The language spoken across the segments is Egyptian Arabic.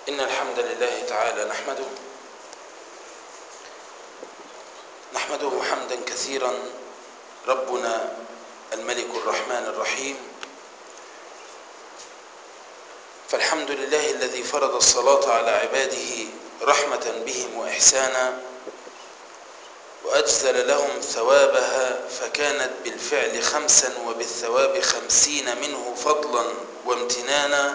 إن الحمد لله تعالى نحمده نحمده حمدا كثيرا ربنا الملك الرحمن الرحيم فالحمد لله الذي فرض الصلاة على عباده رحمة بهم وإحسانا وأجزل لهم ثوابها فكانت بالفعل خمسا وبالثواب خمسين منه فضلا وامتنانا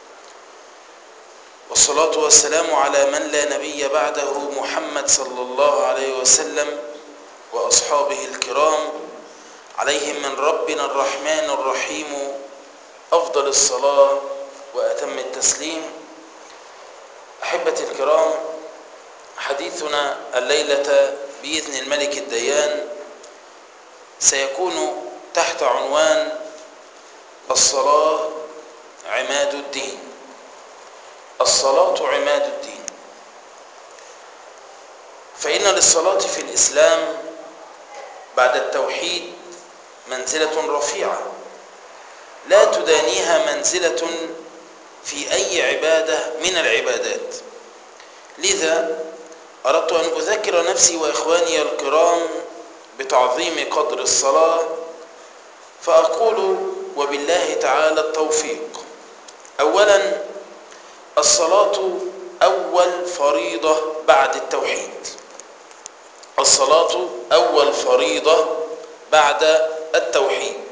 والصلاة والسلام على من لا نبي بعده محمد صلى الله عليه وسلم وأصحابه الكرام عليهم من ربنا الرحمن الرحيم أفضل الصلاة وأتم التسليم أحبتي الكرام حديثنا الليلة بإذن الملك الديان سيكون تحت عنوان الصلاة عماد الدين الصلاة عماد الدين فإن للصلاة في الإسلام بعد التوحيد منزلة رفيعة لا تدانيها منزلة في أي عبادة من العبادات لذا أردت أن أذكر نفسي وإخواني الكرام بتعظيم قدر الصلاة فأقول وبالله تعالى التوفيق أولا الصلاة أول فريضة بعد التوحيد الصلاة أول فريضة بعد التوحيد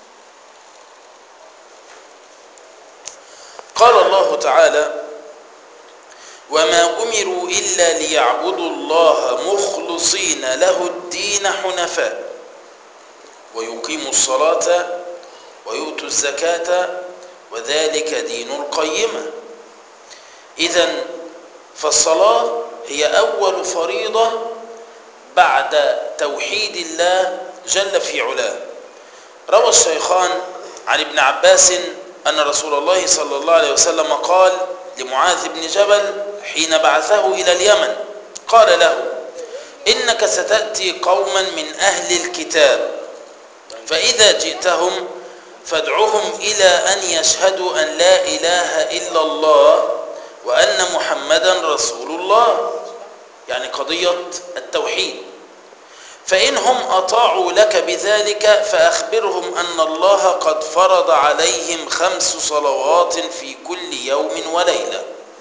قال الله تعالى وما أمروا إلا ليعبدوا الله مخلصين له الدين حنفاء ويقيموا الصلاة ويؤتوا الزكاة وذلك دين القيمة إذا فالصلاة هي أول فريضة بعد توحيد الله جل في علاه روى الشيخان عن ابن عباس أن رسول الله صلى الله عليه وسلم قال لمعاذ بن جبل حين بعثه إلى اليمن قال له إنك ستأتي قوما من أهل الكتاب فإذا جئتهم فادعهم إلى أن يشهدوا أن لا إله إلا الله وأن محمدا رسول الله يعني قضية التوحيد فإنهم أطاعوا لك بذلك فأخبرهم أن الله قد فرض عليهم خمس صلوات في كل يوم وليلة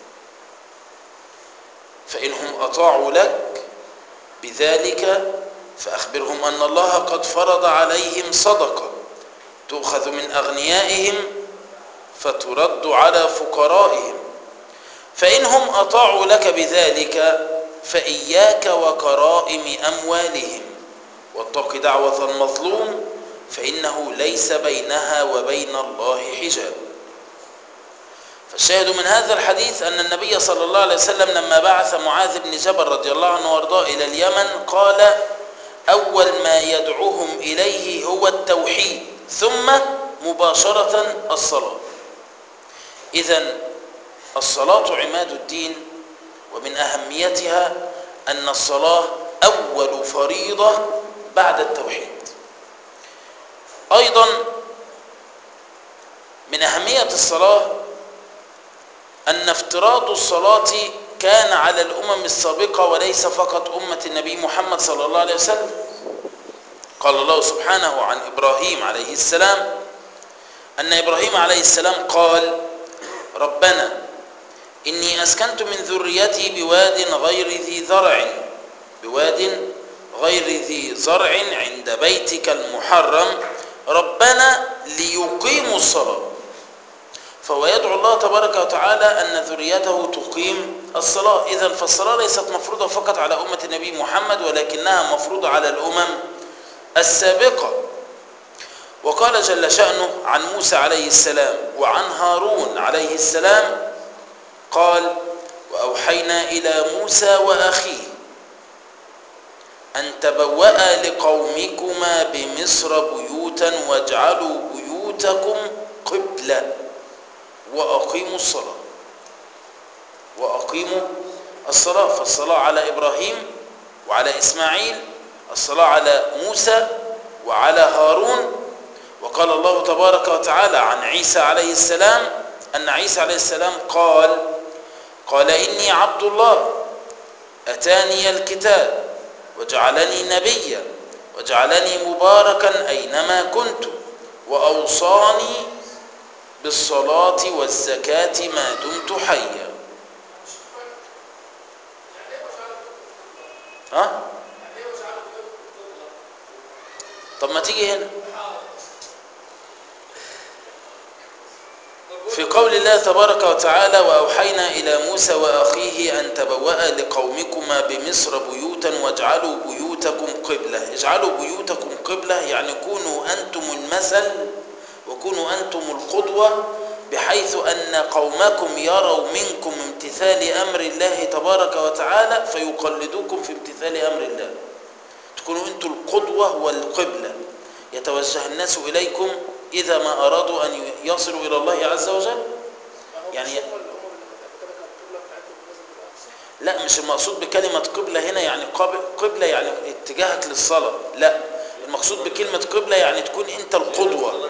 فإنهم أطاعوا لك بذلك فأخبرهم أن الله قد فرض عليهم صدقة تؤخذ من أغنيائهم فترد على فقرائهم فإنهم أطاعوا لك بذلك فإياك وكرائم أموالهم واتق دعوة المظلوم فإنه ليس بينها وبين الله حجاب فالشاهد من هذا الحديث أن النبي صلى الله عليه وسلم لما بعث معاذ بن جبل رضي الله عنه وارضاه إلى اليمن قال أول ما يدعوهم إليه هو التوحيد ثم مباشرة الصلاة إذا الصلاة عماد الدين ومن أهميتها أن الصلاة أول فريضة بعد التوحيد أيضا من أهمية الصلاة أن افتراض الصلاة كان على الأمم السابقة وليس فقط أمة النبي محمد صلى الله عليه وسلم قال الله سبحانه عن إبراهيم عليه السلام أن إبراهيم عليه السلام قال ربنا إني أسكنت من ذريتي بواد غير ذي زرع بواد غير ذي زرع عند بيتك المحرم ربنا ليقيموا الصلاة فهو يدعو الله تبارك وتعالى أن ذريته تقيم الصلاة إذا فالصلاة ليست مفروضة فقط على أمة النبي محمد ولكنها مفروضة على الأمم السابقة وقال جل شأنه عن موسى عليه السلام وعن هارون عليه السلام قال وأوحينا إلى موسى وأخيه أن تبوأ لقومكما بمصر بيوتا واجعلوا بيوتكم قبلة وأقيموا الصلاة وأقيموا الصلاة فالصلاة على إبراهيم وعلى إسماعيل الصلاة على موسى وعلى هارون وقال الله تبارك وتعالى عن عيسى عليه السلام أن عيسى عليه السلام قال قال إني عبد الله أتاني الكتاب وجعلني نبيا وجعلني مباركا أينما كنت وأوصاني بالصلاة والزكاة ما دمت حيا ها؟ طب ما تيجي هنا في قول الله تبارك وتعالى وأوحينا إلى موسى وأخيه أن تبوأ لقومكما بمصر بيوتا واجعلوا بيوتكم قبلة اجعلوا بيوتكم قبلة يعني كونوا أنتم المثل وكونوا أنتم القدوة بحيث أن قومكم يروا منكم امتثال أمر الله تبارك وتعالى فيقلدوكم في امتثال أمر الله تكونوا أنتم القدوة والقبلة يتوجه الناس إليكم إذا ما أرادوا أن يصلوا إلى الله عز وجل يعني لا مش المقصود بكلمة قبلة هنا يعني قبلة يعني اتجاهك للصلاة لا المقصود بكلمة قبلة يعني تكون أنت القدوة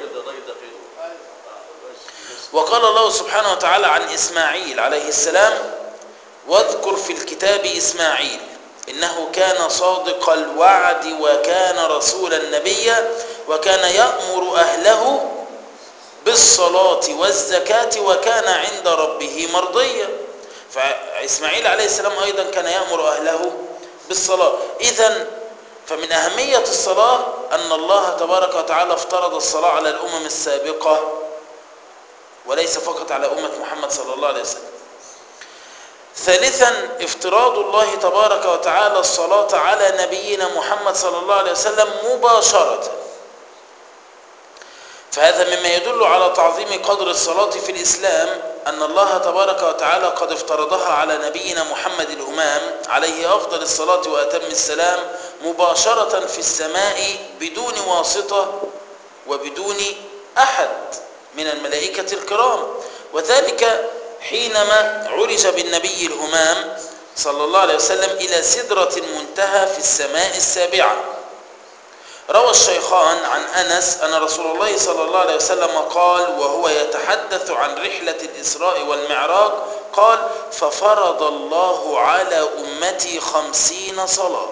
وقال الله سبحانه وتعالى عن إسماعيل عليه السلام واذكر في الكتاب إسماعيل إنه كان صادق الوعد وكان رسولا نبيا وكان يأمر أهله بالصلاة والزكاة وكان عند ربه مرضيا فإسماعيل عليه السلام أيضا كان يأمر أهله بالصلاة إذا فمن أهمية الصلاة أن الله تبارك وتعالى افترض الصلاة على الأمم السابقة وليس فقط على أمة محمد صلى الله عليه وسلم ثالثا افتراض الله تبارك وتعالى الصلاة على نبينا محمد صلى الله عليه وسلم مباشرة فهذا مما يدل على تعظيم قدر الصلاة في الإسلام أن الله تبارك وتعالى قد افترضها على نبينا محمد الأمام عليه أفضل الصلاة وأتم السلام مباشرة في السماء بدون واسطة وبدون أحد من الملائكة الكرام وذلك حينما عرج بالنبي الهمام صلى الله عليه وسلم إلى سدرة المنتهى في السماء السابعة روى الشيخان عن أنس أن رسول الله صلى الله عليه وسلم قال وهو يتحدث عن رحلة الإسراء والمعراج قال ففرض الله على أمتي خمسين صلاة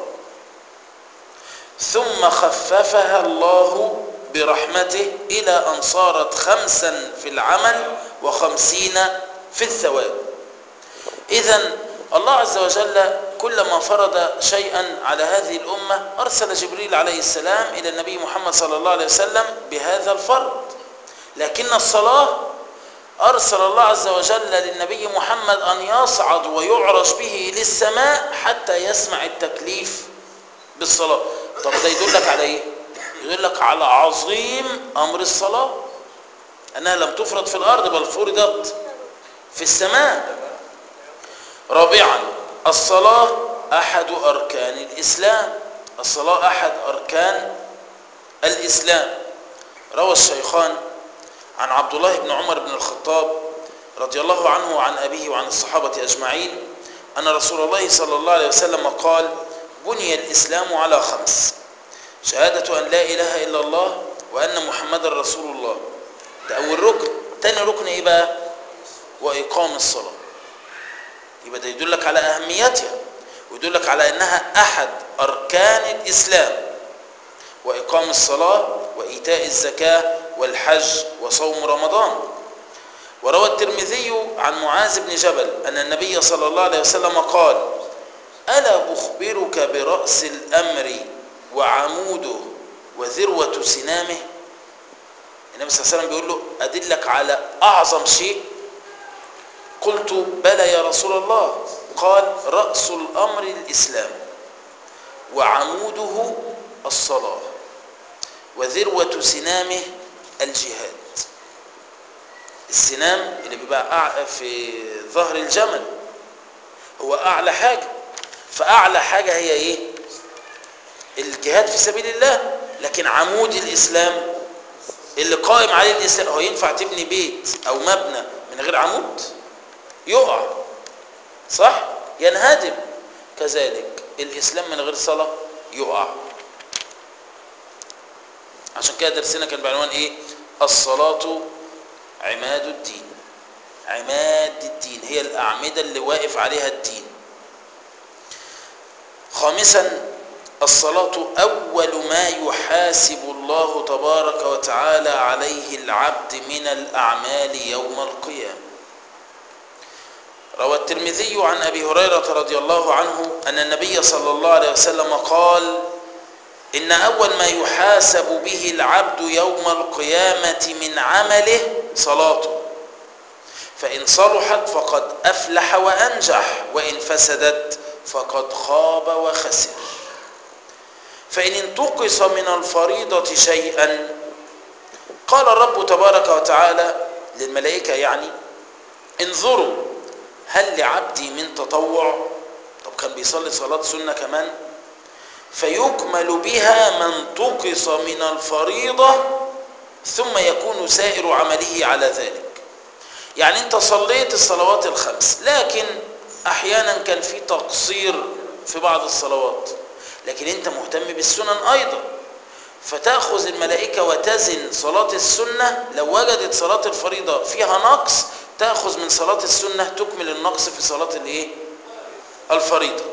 ثم خففها الله برحمته إلى أن صارت خمسا في العمل وخمسين في الثواب إذا الله عز وجل كلما فرض شيئا على هذه الأمة أرسل جبريل عليه السلام إلى النبي محمد صلى الله عليه وسلم بهذا الفرض لكن الصلاة أرسل الله عز وجل للنبي محمد أن يصعد ويعرج به للسماء حتى يسمع التكليف بالصلاة طب ده يدلك على إيه؟ يدلك على عظيم أمر الصلاة أنها لم تفرض في الأرض بل فرضت في السماء رابعا الصلاة أحد أركان الإسلام الصلاة أحد أركان الإسلام روى الشيخان عن عبد الله بن عمر بن الخطاب رضي الله عنه وعن أبيه وعن الصحابة أجمعين أن رسول الله صلى الله عليه وسلم قال بني الإسلام على خمس شهادة أن لا إله إلا الله وأن محمد رسول الله ده أول ركن تاني ركن إيه بقى وإقام الصلاة يبقى ده يدلك على أهميتها ويدلك على أنها أحد أركان الإسلام وإقام الصلاة وإيتاء الزكاة والحج وصوم رمضان وروى الترمذي عن معاذ بن جبل أن النبي صلى الله عليه وسلم قال ألا أخبرك برأس الأمر وعموده وذروة سنامه النبي صلى الله عليه وسلم بيقول له أدلك على أعظم شيء قلت بلى يا رسول الله قال رأس الأمر الإسلام وعموده الصلاة وذروة سنامه الجهاد السنام اللي بيبقى في ظهر الجمل هو أعلى حاجة فأعلى حاجة هي إيه الجهاد في سبيل الله لكن عمود الإسلام اللي قائم عليه الإسلام هو ينفع تبني بيت أو مبنى من غير عمود يقع صح ينهدم كذلك الإسلام من غير صلاة يقع عشان كده درسنا كان بعنوان ايه الصلاة عماد الدين عماد الدين هي الأعمدة اللي واقف عليها الدين خامسا الصلاة أول ما يحاسب الله تبارك وتعالى عليه العبد من الأعمال يوم القيامة روى الترمذي عن أبي هريرة رضي الله عنه أن النبي صلى الله عليه وسلم قال إن أول ما يحاسب به العبد يوم القيامة من عمله صلاته فإن صلحت فقد أفلح وأنجح وإن فسدت فقد خاب وخسر فإن انتقص من الفريضة شيئا قال الرب تبارك وتعالى للملائكة يعني انظروا هل لعبدي من تطوع طب كان بيصلي صلاة سنة كمان فيكمل بها من تقص من الفريضة ثم يكون سائر عمله على ذلك يعني انت صليت الصلوات الخمس لكن احيانا كان في تقصير في بعض الصلوات لكن انت مهتم بالسنن ايضا فتأخذ الملائكة وتزن صلاة السنة لو وجدت صلاة الفريضة فيها نقص تأخذ من صلاة السنة تكمل النقص في صلاة الايه الفريضة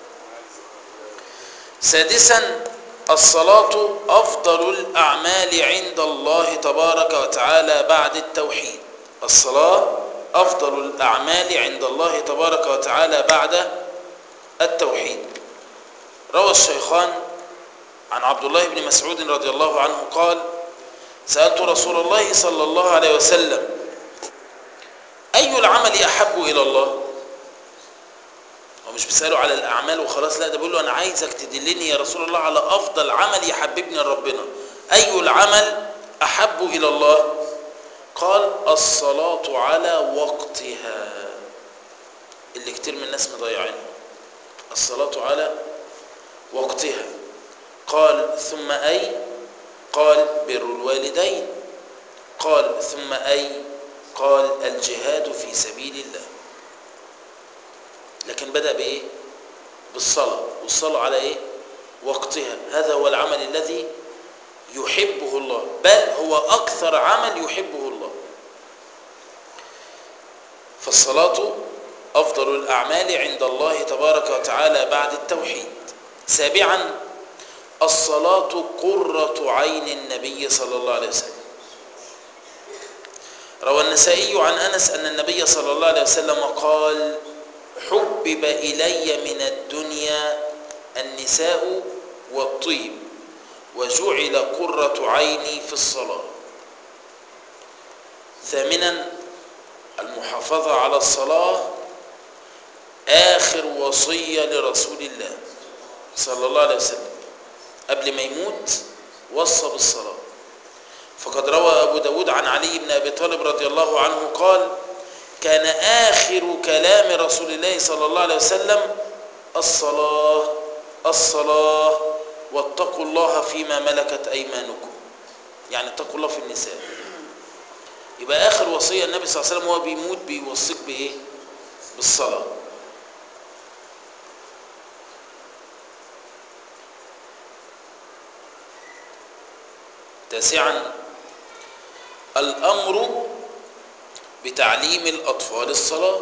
سادسا الصلاة أفضل الأعمال عند الله تبارك وتعالى بعد التوحيد الصلاة أفضل الأعمال عند الله تبارك وتعالى بعد التوحيد روى الشيخان عن عبد الله بن مسعود رضي الله عنه قال سألت رسول الله صلى الله عليه وسلم أي العمل أحب إلى الله هو مش بيسأله على الأعمال وخلاص لا ده بيقول له أنا عايزك تدلني يا رسول الله على أفضل عمل يحببني لربنا أي العمل أحب إلى الله قال الصلاة على وقتها اللي كتير من الناس مضيعينها الصلاة على وقتها قال ثم أي قال بر الوالدين قال ثم أي قال الجهاد في سبيل الله لكن بدأ بإيه بالصلاة والصلاة على إيه وقتها هذا هو العمل الذي يحبه الله بل هو أكثر عمل يحبه الله فالصلاة أفضل الأعمال عند الله تبارك وتعالى بعد التوحيد سابعا الصلاة قرة عين النبي صلى الله عليه وسلم روى النسائي عن أنس أن النبي صلى الله عليه وسلم قال حبب إلي من الدنيا النساء والطيب وجعل قرة عيني في الصلاة ثامنا المحافظة على الصلاة آخر وصية لرسول الله صلى الله عليه وسلم قبل ما يموت وصى بالصلاة فقد روى أبو داود عن علي بن أبي طالب رضي الله عنه قال كان آخر كلام رسول الله صلى الله عليه وسلم الصلاة الصلاة واتقوا الله فيما ملكت أيمانكم يعني اتقوا الله في النساء يبقى آخر وصية النبي صلى الله عليه وسلم وهو بيموت بيوصيك بإيه بالصلاة تاسعا الأمر بتعليم الأطفال الصلاة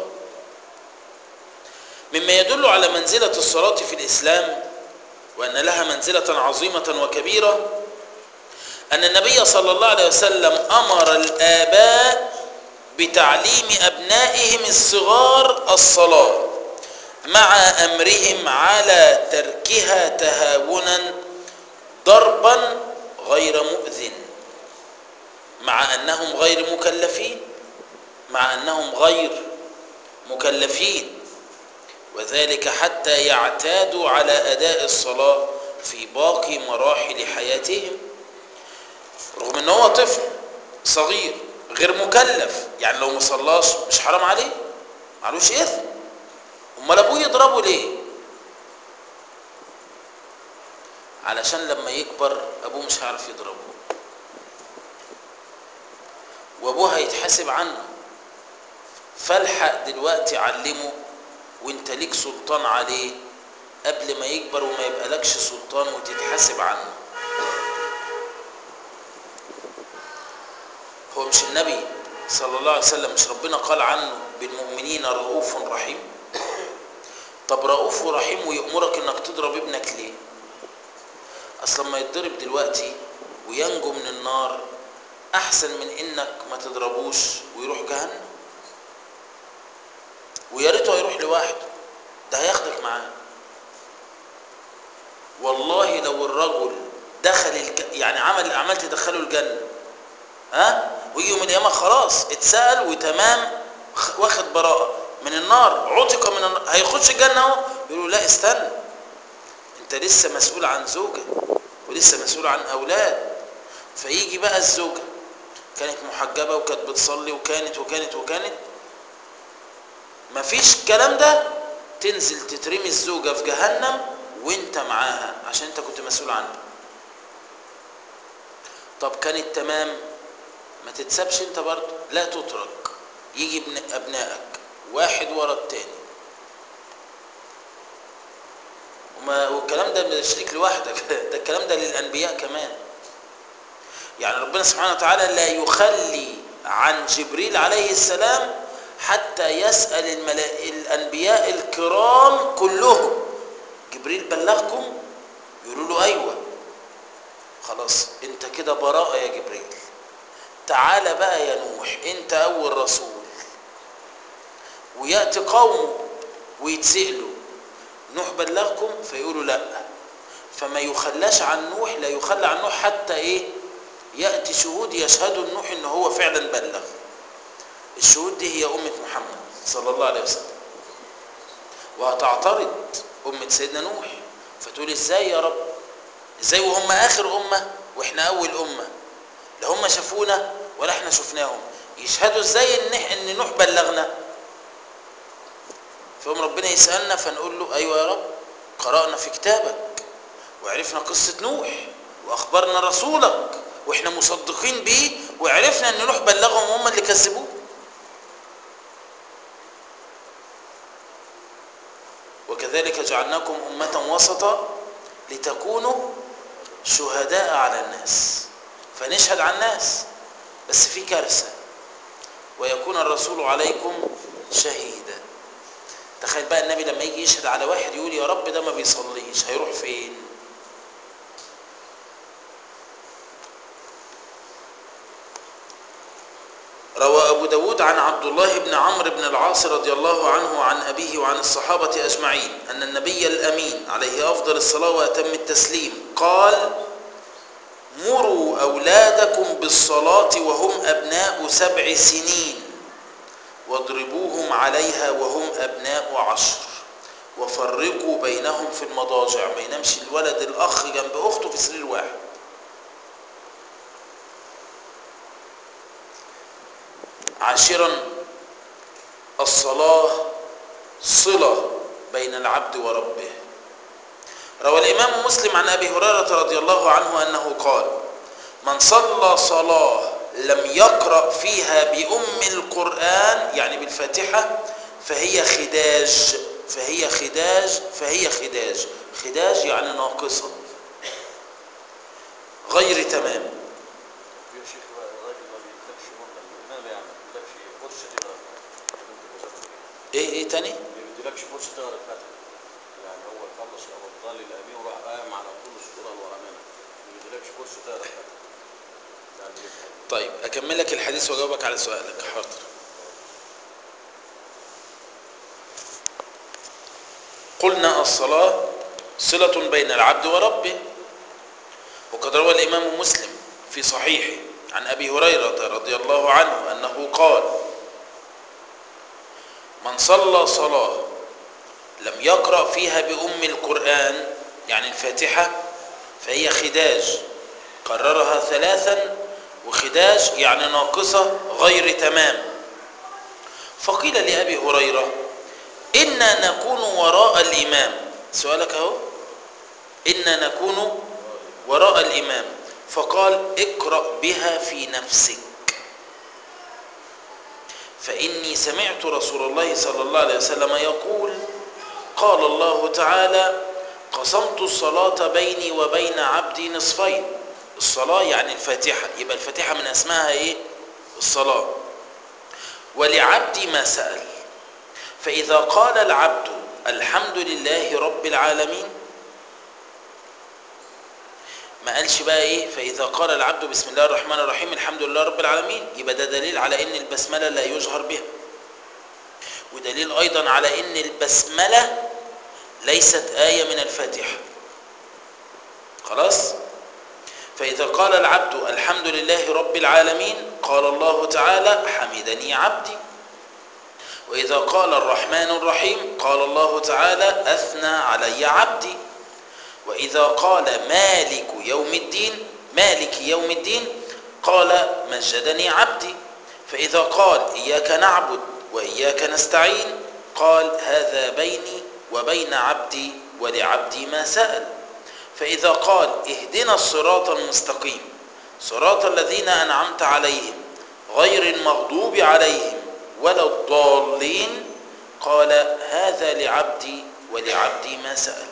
مما يدل على منزلة الصلاة في الإسلام وأن لها منزلة عظيمة وكبيرة أن النبي صلى الله عليه وسلم أمر الآباء بتعليم أبنائهم الصغار الصلاة مع أمرهم على تركها تهاونا ضربا غير مؤذن مع أنهم غير مكلفين مع أنهم غير مكلفين وذلك حتى يعتادوا على أداء الصلاة في باقي مراحل حياتهم رغم ان هو طفل صغير غير مكلف يعني لو ما صلاش مش حرام عليه معلوش اثم امال ابوه يضربه ليه علشان لما يكبر ابوه مش هيعرف يضربه وابوه هيتحاسب عنه فالحق دلوقتي علمه وانت ليك سلطان عليه قبل ما يكبر وما يبقى لكش سلطان وتتحاسب عنه هو مش النبي صلى الله عليه وسلم مش ربنا قال عنه بالمؤمنين رؤوف رحيم طب رؤوف ورحيم ويأمرك انك تضرب ابنك ليه اصلا ما يتضرب دلوقتي وينجو من النار احسن من انك ما تضربوش ويروح جهنم ويا ريته هيروح لوحده ده هياخدك معاه والله لو الرجل دخل الج... يعني عمل اعمال تدخله الجنه ها ويجي يوم القيامه خلاص اتسال وتمام واخد براءه من النار عتق من النار هيخش الجنه اهو يقولوا لا استنى انت لسه مسؤول عن زوجه ولسه مسؤول عن اولاد فيجي بقى الزوجه كانت محجبه وكانت بتصلي وكانت وكانت وكانت مفيش الكلام ده تنزل تترمي الزوجه في جهنم وانت معاها عشان انت كنت مسؤول عنها طب كانت تمام ما تتسابش انت برضه لا تترك يجي ابن ابنائك واحد ورا التاني وما والكلام ده مش ليك لوحدك ده الكلام ده للانبياء كمان يعني ربنا سبحانه وتعالى لا يخلي عن جبريل عليه السلام حتى يسأل الملائكة الأنبياء الكرام كلهم جبريل بلغكم يقولوا له أيوة خلاص انت كده براءة يا جبريل تعال بقى يا نوح انت أول رسول ويأتي قوم ويتسألوا نوح بلغكم فيقولوا لا فما يخلاش عن نوح لا يخلى عن نوح حتى ايه يأتي شهود يشهدوا النوح ان هو فعلا بلغ الشهود دي هي أمة محمد صلى الله عليه وسلم وهتعترض أمة سيدنا نوح فتقول ازاي يا رب ازاي وهم آخر أمة واحنا أول أمة لا هم شافونا ولا احنا شفناهم يشهدوا ازاي ان ان نوح بلغنا فيوم ربنا يسألنا فنقول له ايوه يا رب قرأنا في كتابك وعرفنا قصة نوح واخبرنا رسولك واحنا مصدقين بيه وعرفنا ان نوح بلغهم هم اللي كذبوه وكذلك جعلناكم أمة وسطا لتكونوا شهداء على الناس فنشهد على الناس بس في كارثة ويكون الرسول عليكم شهيدا تخيل بقى النبي لما يجي يشهد على واحد يقول يا رب ده ما بيصليش هيروح فين روى أبو داود عن عبد الله بن عمرو بن العاص رضي الله عنه عن أبيه وعن الصحابة أجمعين أن النبي الأمين عليه أفضل الصلاة وأتم التسليم قال مروا أولادكم بالصلاة وهم أبناء سبع سنين واضربوهم عليها وهم أبناء عشر وفرقوا بينهم في المضاجع ما ينامش الولد الأخ جنب أخته في سرير واحد عاشرا الصلاة صلة بين العبد وربه روى الإمام مسلم عن أبي هريرة رضي الله عنه أنه قال من صلى صلاة لم يقرأ فيها بأم القرآن يعني بالفاتحة فهي خداج فهي خداج فهي خداج خداج يعني ناقصة غير تمام يا شيخ بقى الراجل ما بيكتبش مهلة الإمام يعني ما بيديلكش فرصة تقرا ايه ايه تاني ما بيديلكش فرصة تقرا الفاتحة يعني هو يخلص الأفضل الأمين وراح قايم على طول السورة اللي ورا منها ما بيديلكش فرصة تقرا الفاتحة يعني يفهم طيب أكمل لك الحديث وأجاوبك على سؤالك حاضر قلنا الصلاة صلة بين العبد وربه وقد روى الإمام مسلم في صحيحه عن أبي هريرة رضي الله عنه أنه قال من صلى صلاة لم يقرأ فيها بأم القرآن يعني الفاتحة فهي خداج قررها ثلاثا وخداج يعني ناقصة غير تمام فقيل لأبي هريرة إنا نكون وراء الإمام سؤالك أهو إنا نكون وراء الإمام فقال اقرأ بها في نفسك فإني سمعت رسول الله صلى الله عليه وسلم يقول قال الله تعالى قسمت الصلاة بيني وبين عبدي نصفين الصلاة يعني الفاتحة يبقى الفاتحة من اسمها ايه الصلاة ولعبدي ما سأل فإذا قال العبد الحمد لله رب العالمين ما قالش بقى ايه فإذا قال العبد بسم الله الرحمن الرحيم الحمد لله رب العالمين يبقى ده دليل على ان البسملة لا يجهر بها ودليل ايضا على ان البسملة ليست آية من الفاتحة خلاص فإذا قال العبد الحمد لله رب العالمين قال الله تعالى حمدني عبدي وإذا قال الرحمن الرحيم قال الله تعالى أثنى علي عبدي وإذا قال مالك يوم الدين مالك يوم الدين قال مجدني عبدي فإذا قال إياك نعبد وإياك نستعين قال هذا بيني وبين عبدي ولعبدي ما سأل فإذا قال اهدنا الصراط المستقيم صراط الذين أنعمت عليهم غير المغضوب عليهم ولا الضالين قال هذا لعبدي ولعبدي ما سأل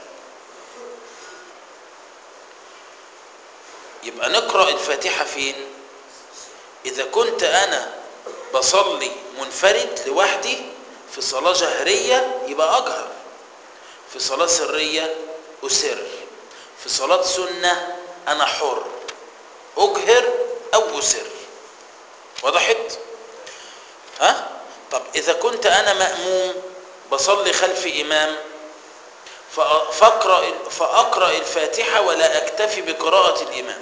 يبقى نقرأ الفاتحة فين إذا كنت أنا بصلي منفرد لوحدي في صلاة جهرية يبقى أجهر في صلاة سرية أسر في صلاة سنة أنا حر أجهر أو أسر وضحت ها طب إذا كنت أنا مأموم بصلي خلف إمام فأقرأ, فأقرأ الفاتحة ولا أكتفي بقراءة الإمام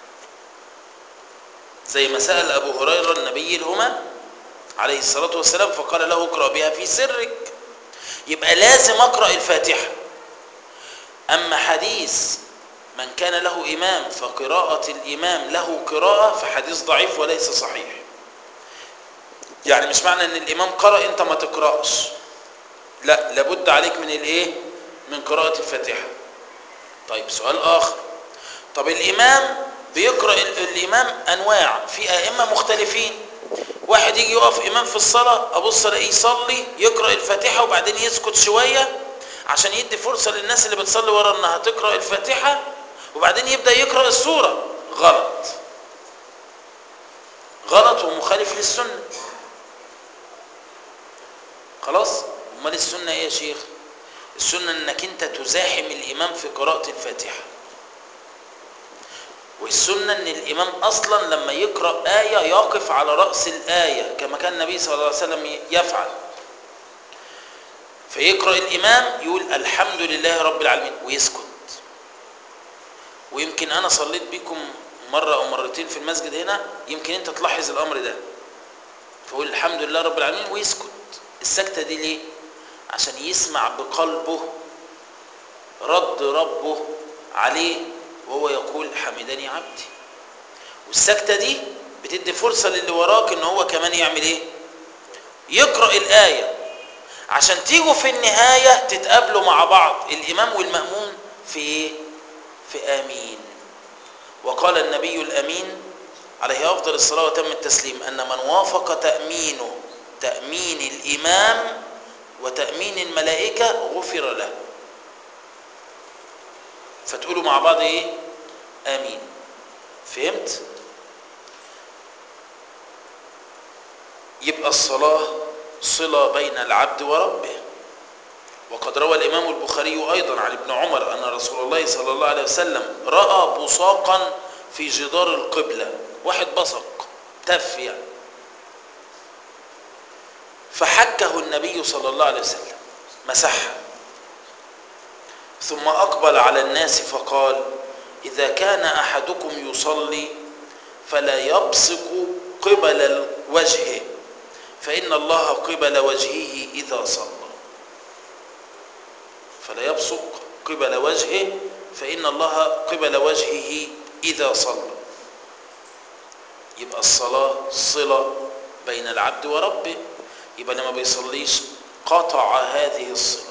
زي ما سأل أبو هريرة النبي الهما عليه الصلاة والسلام فقال له اقرأ بها في سرك يبقى لازم أقرأ الفاتحة أما حديث من كان له إمام فقراءة الإمام له قراءة فحديث ضعيف وليس صحيح يعني مش معنى ان الإمام قرأ انت ما تقرأش لا لابد عليك من الايه من قراءة الفاتحة طيب سؤال آخر طب الإمام بيقرأ الإمام أنواع في أئمة مختلفين واحد يجي يقف إمام في الصلاة أبص ألاقيه يصلي يقرأ الفاتحة وبعدين يسكت شوية عشان يدي فرصة للناس اللي بتصلي ورا انها تقرأ الفاتحة وبعدين يبدأ يقرأ السورة غلط غلط ومخالف للسنة خلاص امال السنة ايه يا شيخ السنة انك انت تزاحم الامام في قراءة الفاتحة والسنة ان الامام اصلا لما يقرأ آية يقف على رأس الآية كما كان النبي صلى الله عليه وسلم يفعل فيقرأ الامام يقول الحمد لله رب العالمين ويسكت ويمكن انا صليت بكم مرة او مرتين في المسجد هنا يمكن انت تلاحظ الامر ده فيقول الحمد لله رب العالمين ويسكت السكتة دي ليه عشان يسمع بقلبه رد ربه عليه وهو يقول حمدني عبدي والسكتة دي بتدي فرصة للي وراك ان هو كمان يعمل ايه يقرأ الآية عشان تيجوا في النهاية تتقابلوا مع بعض الإمام والمأمون في ايه في آمين وقال النبي الأمين عليه أفضل الصلاة وتم التسليم أن من وافق تأمينه تأمين الإمام وتأمين الملائكة غفر له فتقولوا مع بعض ايه آمين فهمت يبقى الصلاة صلة بين العبد وربه وقد روى الإمام البخاري أيضا عن ابن عمر أن رسول الله صلى الله عليه وسلم رأى بصاقا في جدار القبلة واحد بصق تف يعني فحكه النبي صلى الله عليه وسلم مسحها ثم أقبل على الناس فقال إذا كان أحدكم يصلي فلا يبصق قبل وجهه فإن الله قبل وجهه إذا صلى فلا يبصق قبل وجهه فإن الله قبل وجهه إذا صلى يبقى الصلاة صلة بين العبد وربه يبقى لما بيصليش قطع هذه الصلة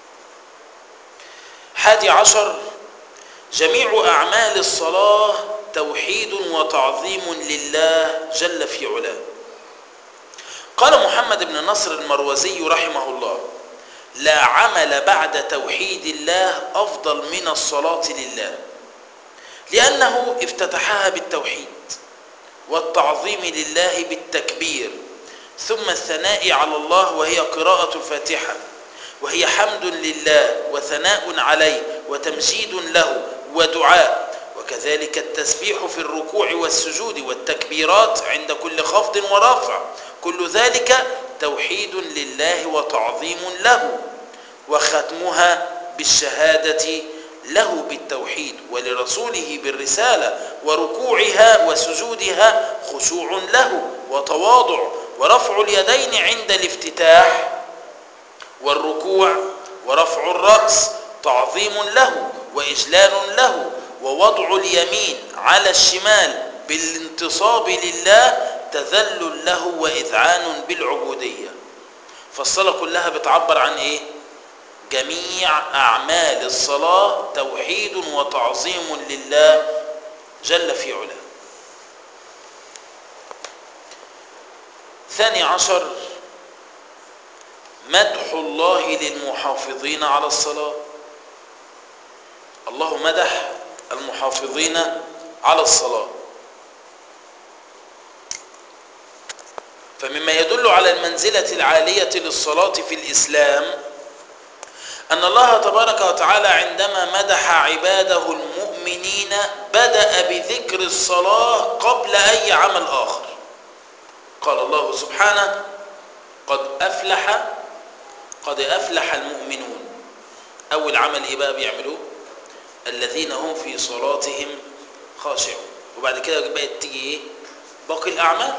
حادي عشر جميع أعمال الصلاة توحيد وتعظيم لله جل في علاه قال محمد بن نصر المروزي رحمه الله لا عمل بعد توحيد الله أفضل من الصلاة لله لأنه افتتحها بالتوحيد والتعظيم لله بالتكبير ثم الثناء على الله وهي قراءة الفاتحة وهي حمد لله وثناء عليه وتمجيد له ودعاء وكذلك التسبيح في الركوع والسجود والتكبيرات عند كل خفض ورفع كل ذلك توحيد لله وتعظيم له وختمها بالشهادة له بالتوحيد ولرسوله بالرسالة وركوعها وسجودها خشوع له وتواضع ورفع اليدين عند الافتتاح والركوع ورفع الرأس تعظيم له وإجلال له ووضع اليمين على الشمال بالانتصاب لله تذلل له وإذعان بالعبودية فالصلاة كلها بتعبر عن إيه؟ جميع أعمال الصلاة توحيد وتعظيم لله جل في علاه ثاني عشر مدح الله للمحافظين على الصلاة الله مدح المحافظين على الصلاة فمما يدل على المنزلة العالية للصلاة في الإسلام أن الله تبارك وتعالى عندما مدح عباده المؤمنين بدأ بذكر الصلاة قبل أي عمل آخر قال الله سبحانه قد أفلح قد أفلح المؤمنون أول عمل إيه بقى بيعملوه الذين هم في صلاتهم خاشعون وبعد كده بقت تيجي إيه باقي الأعمال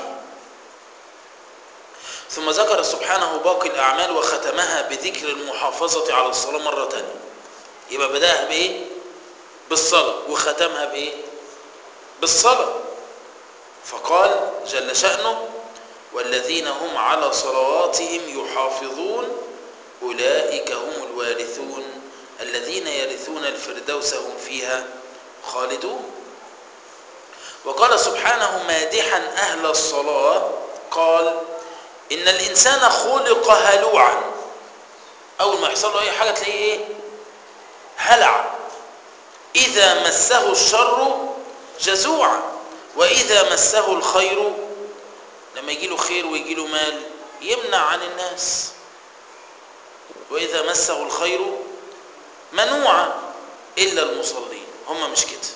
ثم ذكر سبحانه باقي الأعمال وختمها بذكر المحافظة على الصلاة مرة تانية يبقى بدأها بإيه بالصلاة وختمها بإيه بالصلاة فقال جل شأنه والذين هم على صلواتهم يحافظون أولئك هم الوارثون الذين يرثون الفردوس هم فيها خالدون وقال سبحانه مادحا أهل الصلاة قال إن الإنسان خلق هلوعا أول ما يحصل له أي حاجة تلاقيه إيه هلع إذا مسه الشر جزوعا وإذا مسه الخير لما يجي له خير ويجي له مال يمنع عن الناس وإذا مسه الخير منوعا إلا المصلين هم مش كده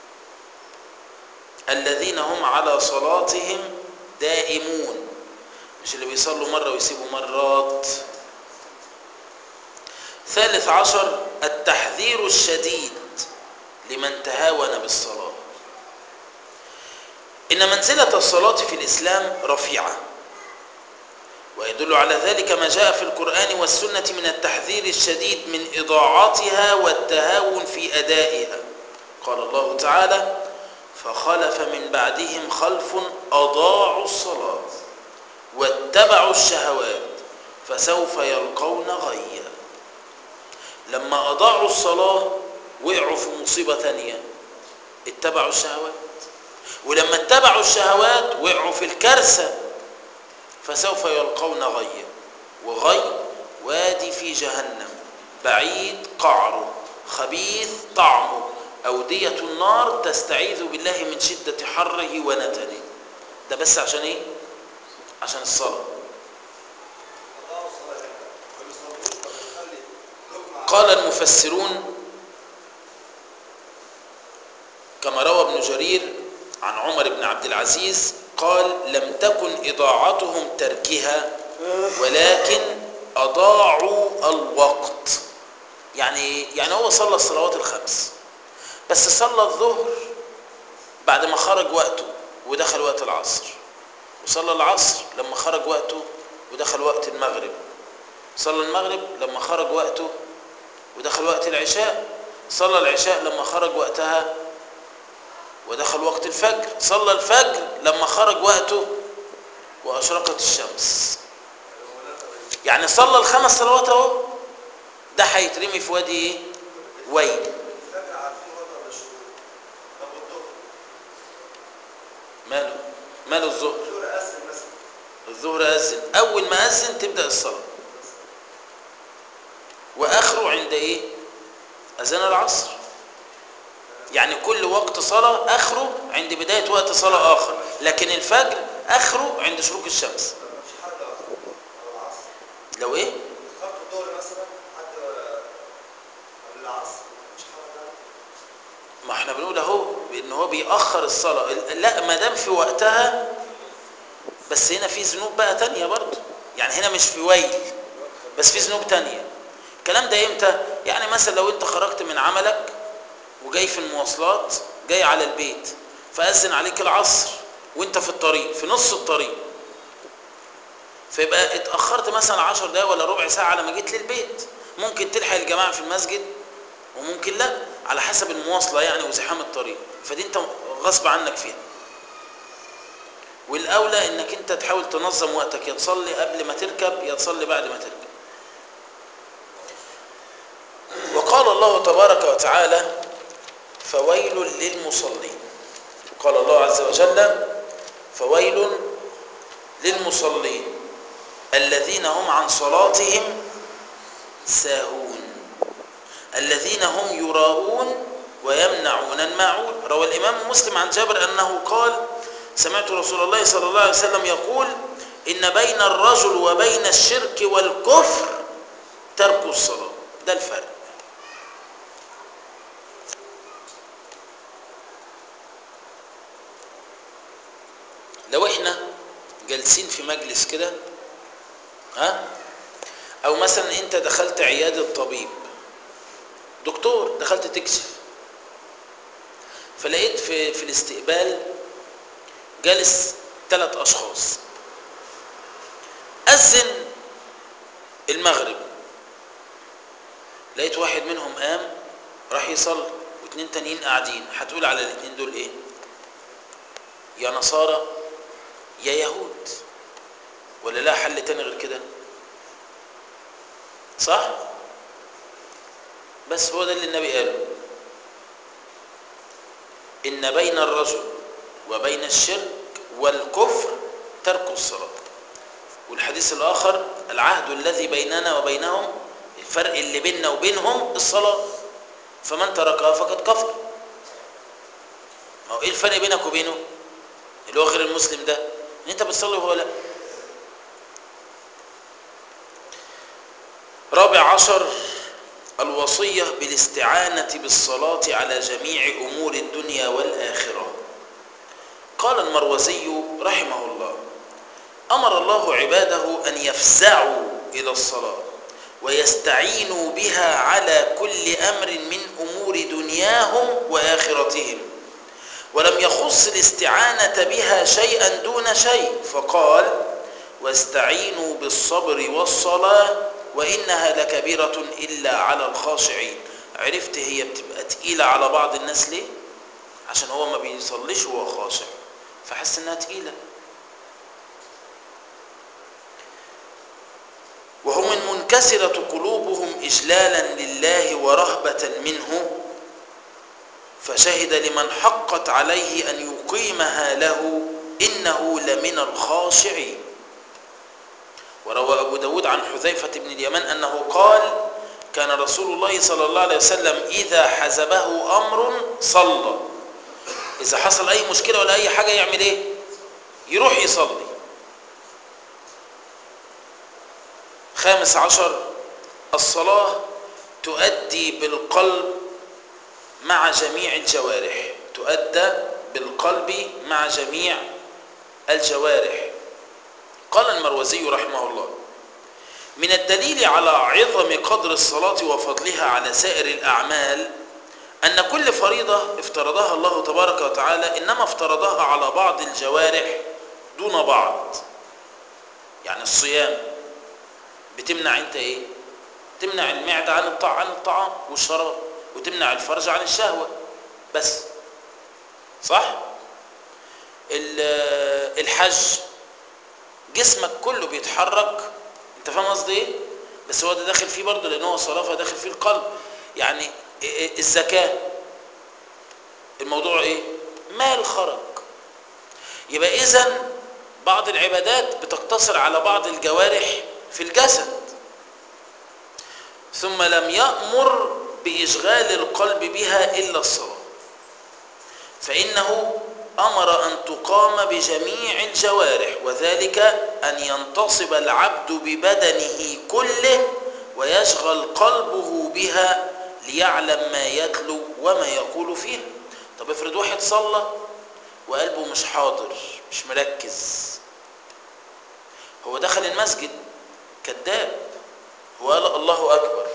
الذين هم على صلاتهم دائمون مش اللي بيصلوا مرة ويسيبوا مرات ثالث عشر التحذير الشديد لمن تهاون بالصلاة إن منزلة الصلاة في الإسلام رفيعة ويدل على ذلك ما جاء في القرآن والسنة من التحذير الشديد من إضاعتها والتهاون في أدائها قال الله تعالى فخلف من بعدهم خلف أضاعوا الصلاة واتبعوا الشهوات فسوف يلقون غيا لما أضاعوا الصلاة وقعوا في مصيبة تانية اتبعوا الشهوات ولما اتبعوا الشهوات وقعوا في الكارثة فسوف يلقون غيا وغي وادي في جهنم بعيد قعره خبيث طعمه أودية النار تستعيذ بالله من شدة حره ونتنه ده بس عشان ايه عشان الصلاة قال المفسرون كما روى ابن جرير عن عمر بن عبد العزيز قال لم تكن إضاعتهم تركها ولكن أضاعوا الوقت يعني يعني هو صلى الصلوات الخمس بس صلى الظهر بعد ما خرج وقته ودخل وقت العصر وصلى العصر لما خرج وقته ودخل وقت المغرب صلى المغرب لما خرج وقته ودخل وقت العشاء صلى العشاء لما خرج وقتها ودخل وقت الفجر صلى الفجر لما خرج وقته وأشرقت الشمس يعني صلى الخمس صلوات اهو ده هيترمي في وادي ايه ويل ماله ماله الظهر الظهر أذن أول ما أذن تبدأ الصلاة وآخره عند إيه أذان العصر يعني كل وقت صلاة آخره عند بداية وقت صلاة آخر لكن الفجر آخره عند شروق الشمس مفيش حرج لو ايه خط الظهر مثلا حد قبل العصر مش حرام يعني ما احنا بنقول اهو ان هو بيأخر الصلاة لا ما دام في وقتها بس هنا في ذنوب بقى تانية برضه يعني هنا مش في ويل بس في ذنوب تانية الكلام ده امتى يعني مثلا لو انت خرجت من عملك وجاي في المواصلات جاي على البيت فأذن عليك العصر وانت في الطريق في نص الطريق فيبقى اتأخرت مثلا عشر دقايق ولا ربع ساعة على ما جيت للبيت ممكن تلحق الجماعة في المسجد وممكن لا على حسب المواصلة يعني وزحام الطريق فدي انت غصب عنك فيها والأولى انك انت تحاول تنظم وقتك يا تصلي قبل ما تركب يا تصلي بعد ما تركب وقال الله تبارك وتعالى فويل للمصلين قال الله عز وجل فويل للمصلين الذين هم عن صلاتهم ساهون الذين هم يراءون ويمنعون الماعون روى الإمام مسلم عن جابر أنه قال سمعت رسول الله صلى الله عليه وسلم يقول إن بين الرجل وبين الشرك والكفر ترك الصلاة ده الفرق لو احنا جالسين في مجلس كده ها او مثلا انت دخلت عيادة طبيب دكتور دخلت تكشف فلقيت في في الاستقبال جالس ثلاث اشخاص اذن المغرب لقيت واحد منهم قام راح يصلي واثنين تانيين قاعدين هتقول على الاثنين دول ايه يا نصارى يا يهود ولا لا حل تاني غير كده صح بس هو ده اللي النبي قاله إن بين الرجل وبين الشرك والكفر ترك الصلاة والحديث الآخر العهد الذي بيننا وبينهم الفرق اللي بيننا وبينهم الصلاة فمن تركها فقد كفر ما هو ايه الفرق بينك وبينه اللي هو غير المسلم ده ان انت بتصلي وهو لا رابع عشر الوصية بالاستعانة بالصلاة على جميع أمور الدنيا والآخرة قال المروزي رحمه الله أمر الله عباده أن يفزعوا إلى الصلاة ويستعينوا بها على كل أمر من أمور دنياهم وآخرتهم ولم يخص الاستعانة بها شيئا دون شيء فقال واستعينوا بالصبر والصلاة وإنها لكبيرة إلا على الخاشعين عرفت هي بتبقى تقيلة على بعض الناس ليه عشان هو ما بيصليش وهو خاشع فحس انها تقيلة وهم المنكسرة قلوبهم إجلالا لله ورهبة منه فشهد لمن حقت عليه أن يقيمها له إنه لمن الخاشعين وروى أبو داود عن حذيفة بن اليمن أنه قال كان رسول الله صلى الله عليه وسلم إذا حزبه أمر صلى إذا حصل أي مشكلة ولا أي حاجة يعمل إيه يروح يصلي خامس عشر الصلاة تؤدي بالقلب مع جميع الجوارح تؤدى بالقلب مع جميع الجوارح قال المروزي رحمه الله من الدليل على عظم قدر الصلاة وفضلها على سائر الأعمال أن كل فريضة افترضها الله تبارك وتعالى إنما افترضها على بعض الجوارح دون بعض يعني الصيام بتمنع انت ايه تمنع المعدة عن الطعام عن الطعام والشراب وتمنع الفرج عن الشهوة بس صح الحج جسمك كله بيتحرك انت فاهم قصدي ايه بس هو ده داخل فيه برضه لان هو صلاه فداخل فيه القلب يعني الزكاه الموضوع ايه مال خرج يبقى اذا بعض العبادات بتقتصر على بعض الجوارح في الجسد ثم لم يأمر بإشغال القلب بها إلا الصلاة فإنه أمر أن تقام بجميع الجوارح وذلك أن ينتصب العبد ببدنه كله ويشغل قلبه بها ليعلم ما يتلو وما يقول فيها طب افرض واحد صلى وقلبه مش حاضر مش مركز هو دخل المسجد كذاب هو قال الله أكبر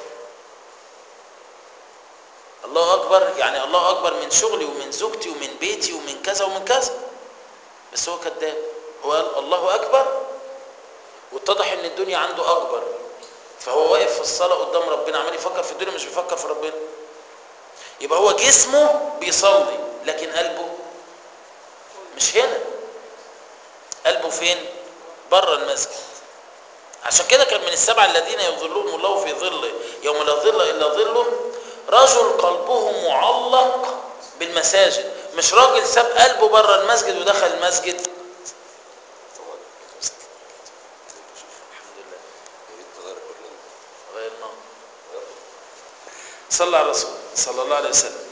الله أكبر يعني الله أكبر من شغلي ومن زوجتي ومن بيتي ومن كذا ومن كذا بس هو كذاب هو قال الله أكبر واتضح ان الدنيا عنده أكبر فهو واقف في الصلاة قدام ربنا عمال يفكر في الدنيا مش بيفكر في ربنا يبقى هو جسمه بيصلي لكن قلبه مش هنا قلبه فين بره المسجد عشان كده كان من السبعة الذين يظلهم الله في ظله يوم لا ظل إلا ظله رجل قلبه معلق بالمساجد مش راجل ساب قلبه بره المسجد ودخل المسجد الحمد لله غيرناه صلى على الرسول صلى الله عليه وسلم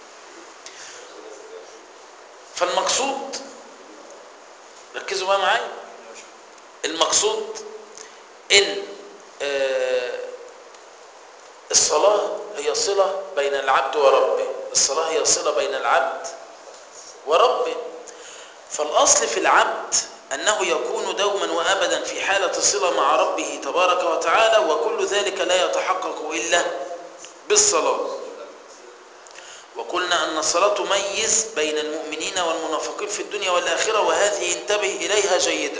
فالمقصود ركزوا بقى معايا المقصود ان آه، الصلاة هي صلة بين العبد وربه الصلاة هي صلة بين العبد وربه فالأصل في العبد أنه يكون دوما وأبدا في حالة صلة مع ربه تبارك وتعالى وكل ذلك لا يتحقق إلا بالصلاة وقلنا أن الصلاة تميز بين المؤمنين والمنافقين في الدنيا والآخرة وهذه انتبه إليها جيدا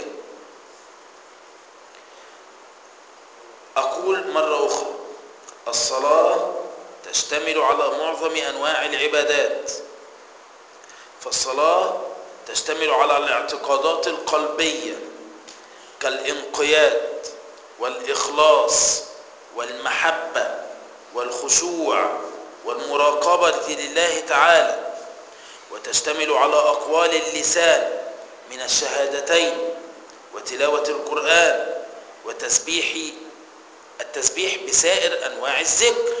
أقول مرة أخرى الصلاة تشتمل على معظم أنواع العبادات فالصلاة تشتمل على الاعتقادات القلبية كالانقياد والإخلاص والمحبة والخشوع والمراقبة لله تعالى وتشتمل على أقوال اللسان من الشهادتين وتلاوة القرآن وتسبيح التسبيح بسائر أنواع الذكر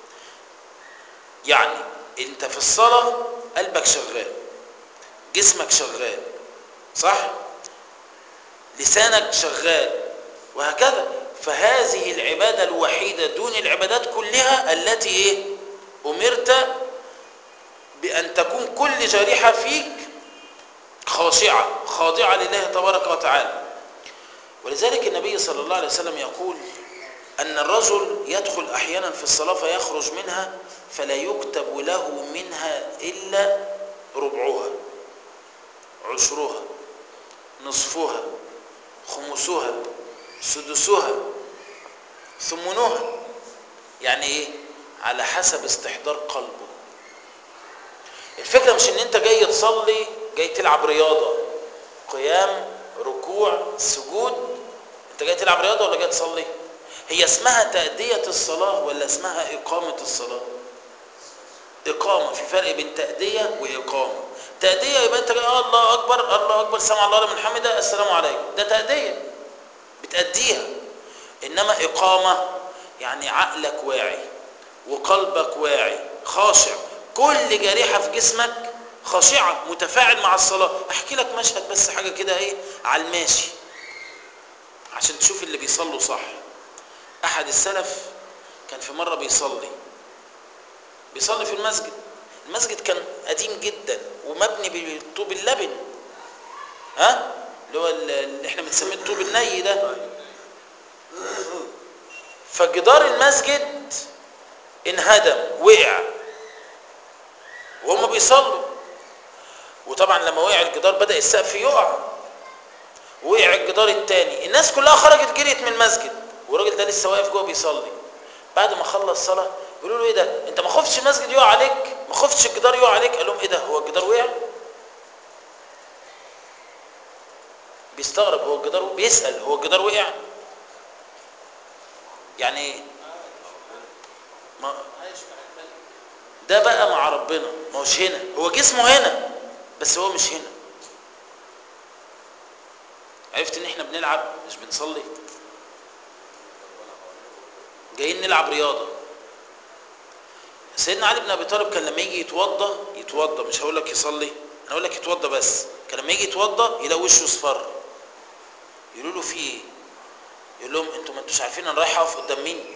يعني انت في الصلاة قلبك شغال جسمك شغال صح لسانك شغال وهكذا فهذه العبادة الوحيدة دون العبادات كلها التي ايه أمرت بأن تكون كل جارحة فيك خاشعة خاضعة لله تبارك وتعالى ولذلك النبي صلى الله عليه وسلم يقول أن الرجل يدخل أحيانا في الصلاة فيخرج منها فلا يكتب له منها إلا ربعها عشرها نصفها خمسها سدسها ثمنها يعني ايه على حسب استحضار قلبه الفكرة مش ان انت جاي تصلي جاي تلعب رياضة قيام ركوع سجود انت جاي تلعب رياضة ولا جاي تصلي هي اسمها تأدية الصلاة ولا اسمها إقامة الصلاة إقامة في فرق بين تأدية وإقامة تأدية يبقى أنت جاي آه الله أكبر الله أكبر سمع الله لمن حمده السلام عليكم ده تأدية بتأديها إنما إقامة يعني عقلك واعي وقلبك واعي خاشع كل جريحة في جسمك خاشعة متفاعل مع الصلاة أحكي لك مشهد بس حاجة كده إيه على الماشي عشان تشوف اللي بيصلوا صح أحد السلف كان في مرة بيصلي بيصلي في المسجد المسجد كان قديم جدا ومبني بالطوب اللبن ها اللي هو اللي احنا بنسميه الطوب الني ده فجدار المسجد انهدم وقع وهم بيصلوا وطبعا لما وقع الجدار بدأ السقف يقع وقع الجدار التاني الناس كلها خرجت جريت من المسجد والراجل ده لسه واقف جوه بيصلي بعد ما خلص صلاه يقولوا له ايه ده انت ما خفتش المسجد يقع عليك ما خفتش الجدار يقع عليك قال لهم ايه ده هو الجدار وقع بيستغرب هو الجدار بيسال هو الجدار وقع يعني ايه ما ده بقى مع ربنا ما هوش هنا هو جسمه هنا بس هو مش هنا عرفت ان احنا بنلعب مش بنصلي جايين نلعب رياضه سيدنا علي بن ابي طالب كان لما يجي يتوضى يتوضى مش هقول لك يصلي انا اقول لك يتوضى بس كان لما يجي يتوضى يلاقي وشه اصفر يقولوا له في ايه يقول لهم انتوا ما انتوش عارفين انا رايح اقف قدام مين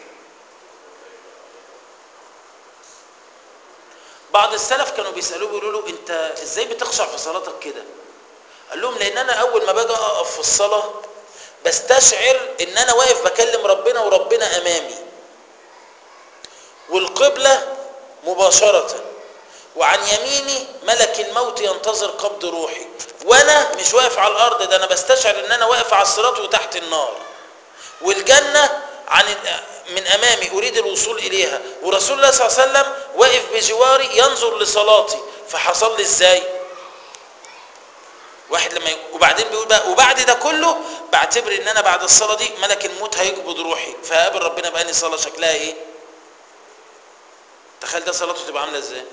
بعض السلف كانوا بيسالوه بيقولوا له انت ازاي بتخشع في صلاتك كده قال لهم لان انا اول ما باجي اقف في الصلاه بستشعر ان انا واقف بكلم ربنا وربنا امامي والقبله مباشره وعن يميني ملك الموت ينتظر قبض روحي وانا مش واقف على الارض ده انا بستشعر ان انا واقف على الصراط وتحت النار والجنه عن من امامي اريد الوصول اليها ورسول الله صلى الله عليه وسلم واقف بجواري ينظر لصلاتي فحصل لي ازاي واحد لما ي... وبعدين بيقول بقى وبعد ده كله بعتبر ان انا بعد الصلاه دي ملك الموت هيقبض روحي فهقابل ربنا بقى صلاه شكلها ايه تخيل ده صلاته تبقى عامله ازاي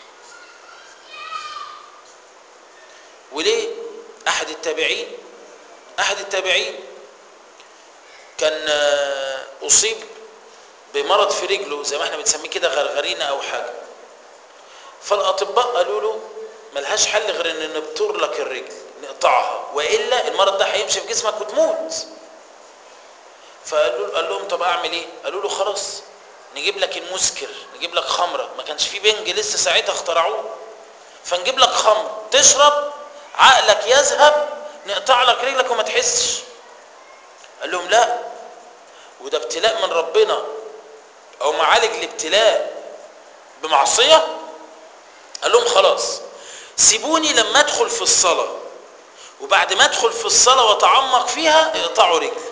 وليه احد التابعين احد التابعين كان اصيب بمرض في رجله زي ما احنا بنسميه كده غرغرينه او حاجه فالاطباء قالوا له ملهاش حل غير ان نبتر لك الرجل نقطعها والا المرض ده هيمشي في جسمك وتموت فقالوا قال لهم طب اعمل ايه قالوا له خلاص نجيب لك المسكر نجيب لك خمره ما كانش في بنج لسه ساعتها اخترعوه فنجيب لك خمر تشرب عقلك يذهب نقطع لك رجلك وما تحسش قال لهم لا وده ابتلاء من ربنا او معالج الابتلاء بمعصيه قال لهم خلاص سيبوني لما ادخل في الصلاه وبعد ما ادخل في الصلاه واتعمق فيها اقطعوا رجلي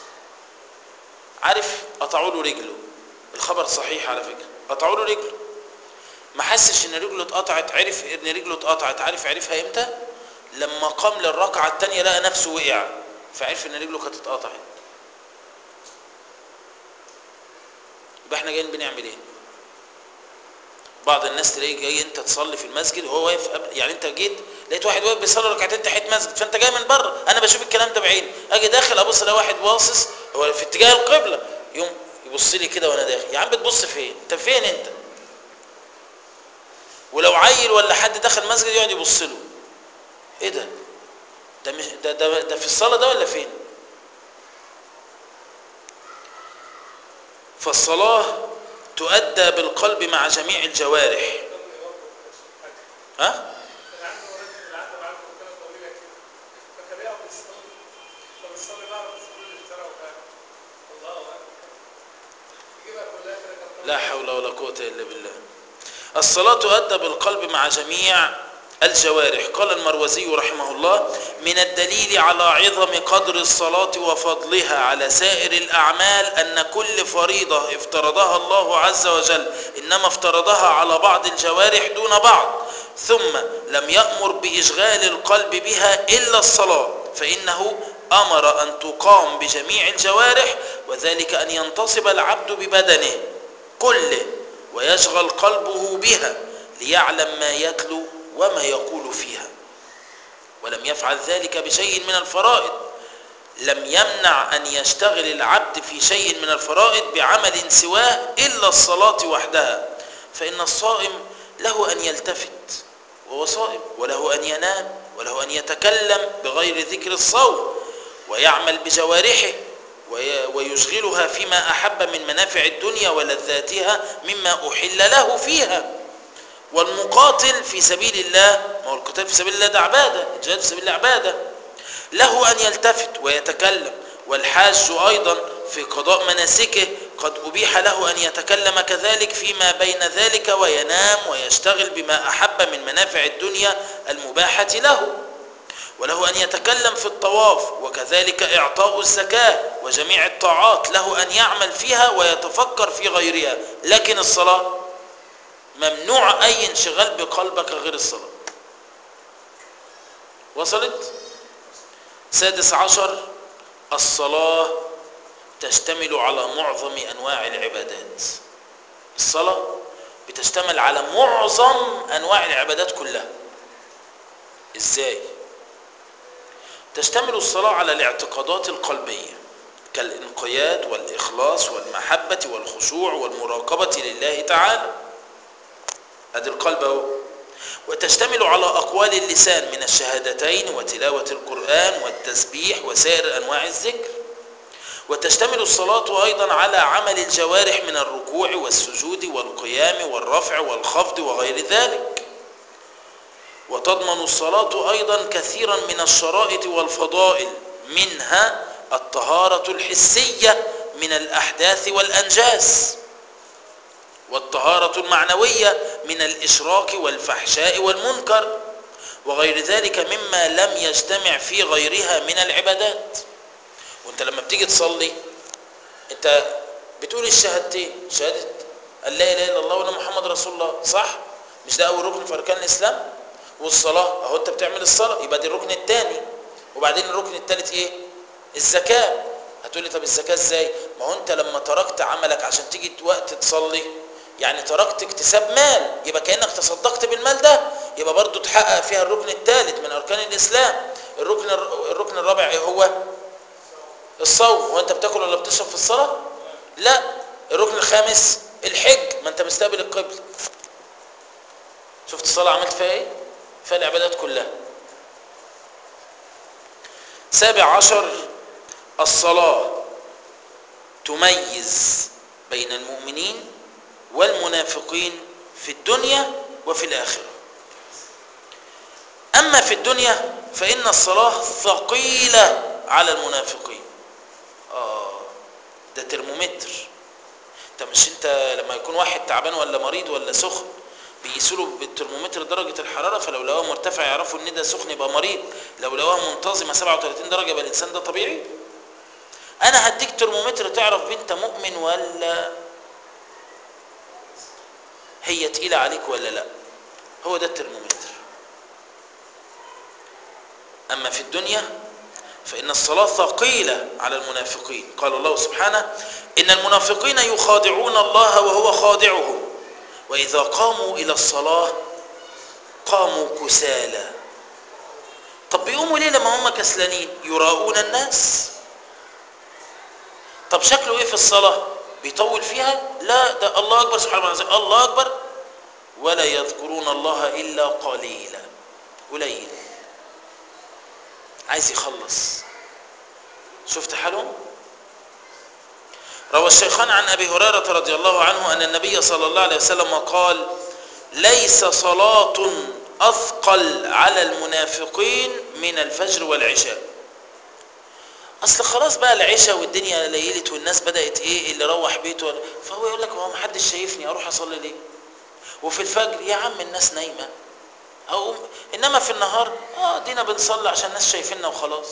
عارف قطعوا له رجله الخبر صحيح على فكره قطعوا له رجله ما حسش ان رجله اتقطعت عرف ان رجله اتقطعت عارف عرفها امتى لما قام للركعه الثانيه لقى نفسه وقع فعرف ان رجله كانت اتقطعت يبقى احنا جايين بنعمل ايه بعض الناس تلاقي جاي انت تصلي في المسجد وهو واقف قبل يعني انت جيت لقيت واحد واقف بيصلي ركعتين تحت مسجد فانت جاي من بره انا بشوف الكلام ده بعيني اجي داخل ابص الاقي واحد باصص هو في اتجاه القبله يقوم يبص لي كده وانا داخل يا عم بتبص فين انت فين انت ولو عيل ولا حد دخل مسجد يقعد يبص له ايه ده ده مش ده ده, ده في الصلاه ده ولا فين فالصلاه تؤدى بالقلب مع جميع الجوارح ها لا حول ولا قوة إلا بالله الصلاة تؤدى بالقلب مع جميع الجوارح قال المروزي رحمه الله من الدليل على عظم قدر الصلاة وفضلها على سائر الأعمال أن كل فريضة افترضها الله عز وجل إنما افترضها على بعض الجوارح دون بعض ثم لم يأمر بإشغال القلب بها إلا الصلاة فإنه أمر أن تقام بجميع الجوارح وذلك أن ينتصب العبد ببدنه كله ويشغل قلبه بها ليعلم ما يتلو وما يقول فيها ولم يفعل ذلك بشيء من الفرائض لم يمنع أن يشتغل العبد في شيء من الفرائض بعمل سواه إلا الصلاة وحدها فإن الصائم له أن يلتفت وهو صائم وله أن ينام وله أن يتكلم بغير ذكر الصوم ويعمل بجوارحه ويشغلها فيما أحب من منافع الدنيا ولذاتها مما أحل له فيها والمقاتل في سبيل الله ما هو القتال في سبيل الله ده عبادة الجهاد في سبيل الله عبادة له أن يلتفت ويتكلم والحاج أيضا في قضاء مناسكه قد أبيح له أن يتكلم كذلك فيما بين ذلك وينام ويشتغل بما أحب من منافع الدنيا المباحة له وله أن يتكلم في الطواف وكذلك إعطاء الزكاة وجميع الطاعات له أن يعمل فيها ويتفكر في غيرها لكن الصلاة ممنوع أي انشغال بقلبك غير الصلاة وصلت سادس عشر الصلاة تشتمل على معظم أنواع العبادات الصلاة بتشتمل على معظم أنواع العبادات كلها إزاي تشتمل الصلاة على الاعتقادات القلبية كالانقياد والإخلاص والمحبة والخشوع والمراقبة لله تعالى ادي القلب اهو وتشتمل على أقوال اللسان من الشهادتين وتلاوة القرآن والتسبيح وسائر أنواع الذكر وتشتمل الصلاة أيضا على عمل الجوارح من الركوع والسجود والقيام والرفع والخفض وغير ذلك وتضمن الصلاة أيضا كثيرا من الشرائط والفضائل منها الطهارة الحسية من الأحداث والأنجاس والطهارة المعنوية من الإشراك والفحشاء والمنكر وغير ذلك مما لم يجتمع في غيرها من العبادات وانت لما بتيجي تصلي انت بتقول الشهادتين شهادة أن لا إله إلا الله وأن محمد رسول الله صح؟ مش ده أول ركن في أركان الإسلام؟ والصلاة أهو أنت بتعمل الصلاة يبقى دي الركن الثاني وبعدين الركن الثالث إيه؟ الزكاة هتقولي طب الزكاة إزاي؟ ما هو أنت لما تركت عملك عشان تيجي وقت تصلي يعني تركت اكتساب مال يبقى كأنك تصدقت بالمال ده يبقى برضو تحقق فيها الركن الثالث من أركان الإسلام الركن الركن الرابع إيه هو؟ الصوم هو أنت بتاكل ولا بتشرب في الصلاة؟ لا الركن الخامس الحج ما أنت مستقبل القبلة شفت الصلاة عملت فيها إيه؟ فيها العبادات كلها سابع عشر الصلاة تميز بين المؤمنين والمنافقين في الدنيا وفي الآخرة أما في الدنيا فإن الصلاة ثقيلة على المنافقين آه ده ترمومتر انت مش انت لما يكون واحد تعبان ولا مريض ولا سخن بيقيسوا له بالترمومتر درجة الحرارة فلو لقوها مرتفع يعرفوا ان ده سخن يبقى مريض لو لقوها منتظمة 37 درجة يبقى الإنسان ده طبيعي أنا هديك ترمومتر تعرف انت مؤمن ولا هي تقيلة عليك ولا لا هو ده الترمومتر أما في الدنيا فإن الصلاة ثقيلة على المنافقين قال الله سبحانه إن المنافقين يخادعون الله وهو خادعهم وإذا قاموا إلى الصلاة قاموا كسالى طب بيقوموا ليه لما هم كسلانين يراؤون الناس طب شكله ايه في الصلاة بيطول فيها لا ده الله أكبر سبحانه وتعالى الله أكبر ولا يذكرون الله إلا قليلا قليل عايز يخلص شفت حالهم روى الشيخان عن أبي هريرة رضي الله عنه أن النبي صلى الله عليه وسلم قال ليس صلاة أثقل على المنافقين من الفجر والعشاء أصل خلاص بقى العشاء والدنيا ليلت والناس بدأت إيه اللي روح بيته فهو يقول لك هو محدش شايفني أروح أصلي ليه وفي الفجر يا عم الناس نايمة أو إنما في النهار آه دينا بنصلي عشان الناس شايفيننا وخلاص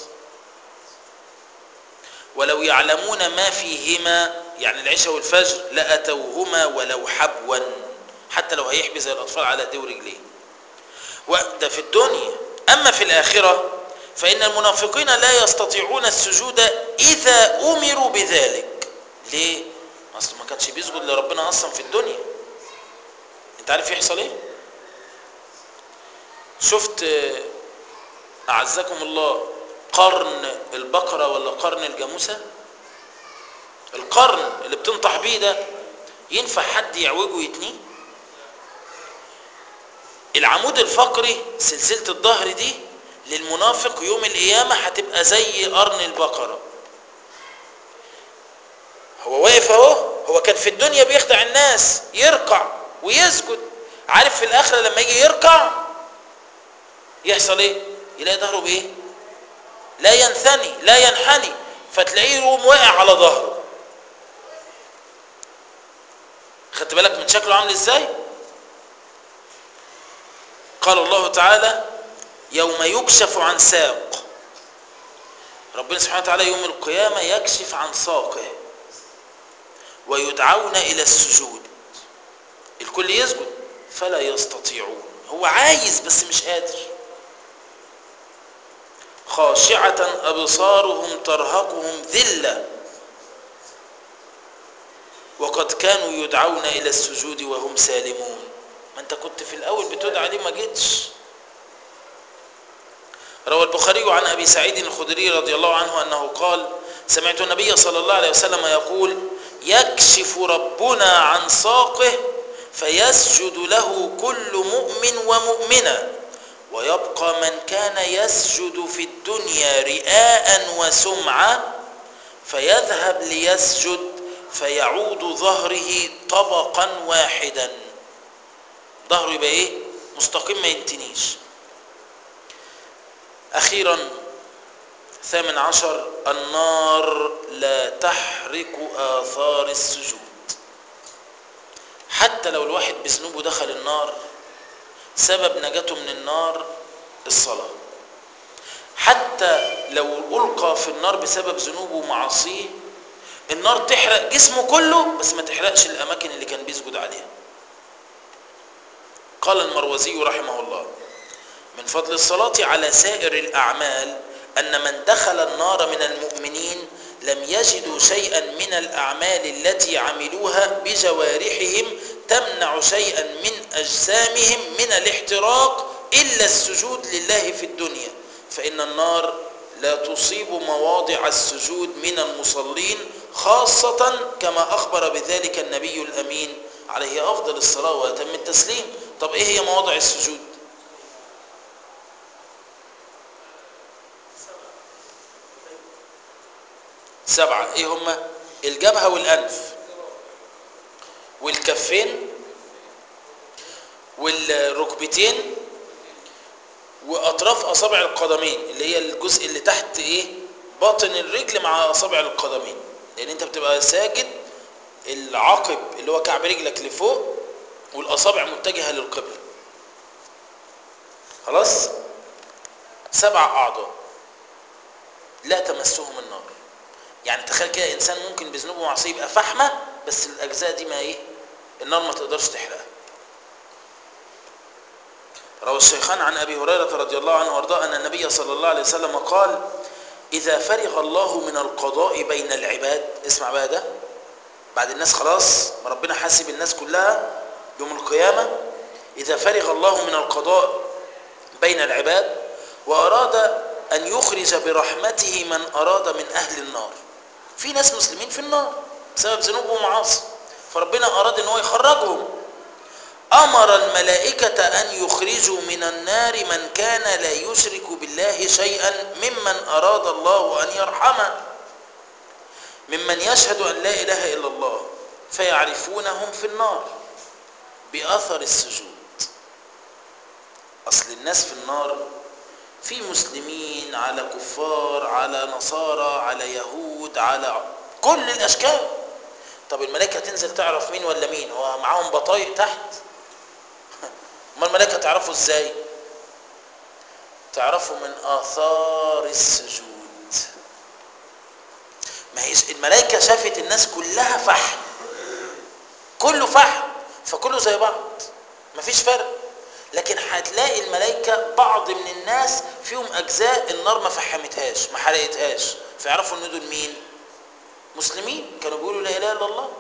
ولو يعلمون ما فيهما يعني العشاء والفجر لأتوهما ولو حبوا حتى لو هيحبي زي الأطفال على ايديه ورجليه وده في الدنيا أما في الآخرة فإن المنافقين لا يستطيعون السجود إذا أمروا بذلك ليه؟ أصل ما كانش بيسجد لربنا أصلا في الدنيا أنت عارف يحصل إيه؟ شفت أعزكم الله قرن البقرة ولا قرن الجاموسة القرن اللي بتنطح بيه ده ينفع حد يعوجه ويتنيه العمود الفقري سلسلة الظهر دي للمنافق يوم القيامة هتبقى زي قرن البقرة هو واقف اهو هو كان في الدنيا بيخدع الناس يركع ويسجد عارف في الاخرة لما يجي يركع يحصل ايه يلاقي ظهره بايه لا ينثني لا ينحني فتلاقيه يقوم واقع على ظهره خدت بالك من شكله عامل ازاي قال الله تعالى يوم يكشف عن ساق ربنا سبحانه وتعالى يوم القيامة يكشف عن ساقه ويدعون إلى السجود الكل يسجد فلا يستطيعون هو عايز بس مش قادر خاشعة أبصارهم ترهقهم ذلة وقد كانوا يدعون إلى السجود وهم سالمون ما أنت كنت في الأول بتدعى ليه ما جيتش روى البخاري عن أبي سعيد الخدري رضي الله عنه أنه قال سمعت النبي صلى الله عليه وسلم يقول يكشف ربنا عن ساقه فيسجد له كل مؤمن ومؤمنة ويبقى من كان يسجد في الدنيا رئاء وسمعة فيذهب ليسجد فيعود ظهره طبقا واحدا ظهره يبقى ايه مستقيم ما ينتنيش اخيرا ثامن عشر النار لا تحرق آثار السجود حتى لو الواحد بذنوبه دخل النار سبب نجاته من النار الصلاة حتى لو ألقى في النار بسبب ذنوبه ومعاصيه النار تحرق جسمه كله بس ما تحرقش الأماكن اللي كان بيسجد عليها قال المروزي رحمه الله من فضل الصلاة على سائر الأعمال أن من دخل النار من المؤمنين لم يجدوا شيئا من الأعمال التي عملوها بجوارحهم تمنع شيئا من أجسامهم من الاحتراق إلا السجود لله في الدنيا فإن النار لا تصيب مواضع السجود من المصلين خاصة كما أخبر بذلك النبي الأمين عليه أفضل الصلاة وأتم التسليم طب إيه هي مواضع السجود سبعة ايه هما الجبهة والأنف والكفين والركبتين وأطراف أصابع القدمين اللي هي الجزء اللي تحت ايه باطن الرجل مع أصابع القدمين لأن أنت بتبقى ساجد العقب اللي هو كعب رجلك لفوق والأصابع متجهة للقبلة خلاص سبع أعضاء لا تمسهم النار يعني تخيل كده انسان ممكن بذنوبه ومعصيه يبقى فحمه بس الاجزاء دي ما ايه النار ما تقدرش تحرقها روى الشيخان عن ابي هريره رضي الله عنه وارضاه ان النبي صلى الله عليه وسلم قال اذا فرغ الله من القضاء بين العباد اسمع بقى ده بعد الناس خلاص ما ربنا حاسب الناس كلها يوم القيامه اذا فرغ الله من القضاء بين العباد واراد ان يخرج برحمته من اراد من اهل النار في ناس مسلمين في النار بسبب ذنوبهم ومعاصي فربنا أراد أن هو يخرجهم أمر الملائكة أن يخرجوا من النار من كان لا يشرك بالله شيئا ممن أراد الله أن يرحمه ممن يشهد أن لا إله إلا الله فيعرفونهم في النار بأثر السجود أصل الناس في النار في مسلمين على كفار على نصارى على يهود على كل الاشكال طب الملائكه تنزل تعرف مين ولا مين هو معاهم بطايق تحت ما الملائكه تعرفوا ازاي تعرفوا من اثار السجود ما هي الملائكه شافت الناس كلها فحم كله فحم فكله زي بعض مفيش فرق لكن هتلاقي الملائكة بعض من الناس فيهم أجزاء النار ما فحمتهاش ما حرقتهاش فيعرفوا إن دول مين مسلمين كانوا بيقولوا لا إله إلا الله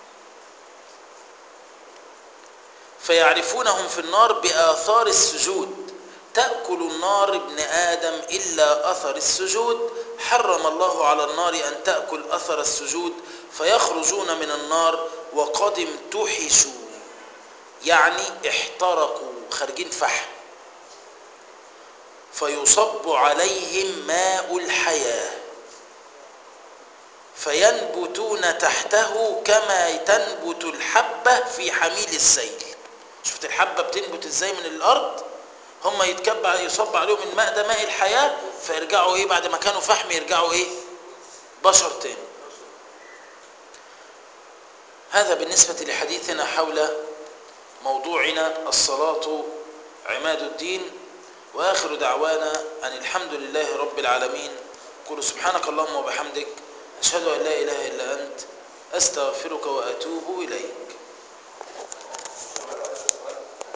فيعرفونهم في النار بآثار السجود تأكل النار ابن آدم إلا أثر السجود حرم الله على النار أن تأكل أثر السجود فيخرجون من النار وقد امتحشوا يعني احترقوا خارجين فحم فيصب عليهم ماء الحياة فينبتون تحته كما تنبت الحبة في حميل السيل شفت الحبة بتنبت ازاي من الأرض هم يتكب يصب عليهم الماء ده ماء الحياة فيرجعوا ايه بعد ما كانوا فحم يرجعوا ايه بشر تاني هذا بالنسبة لحديثنا حول موضوعنا الصلاة عماد الدين وآخر دعوانا أن الحمد لله رب العالمين قل سبحانك اللهم وبحمدك أشهد أن لا إله إلا أنت أستغفرك وأتوب إليك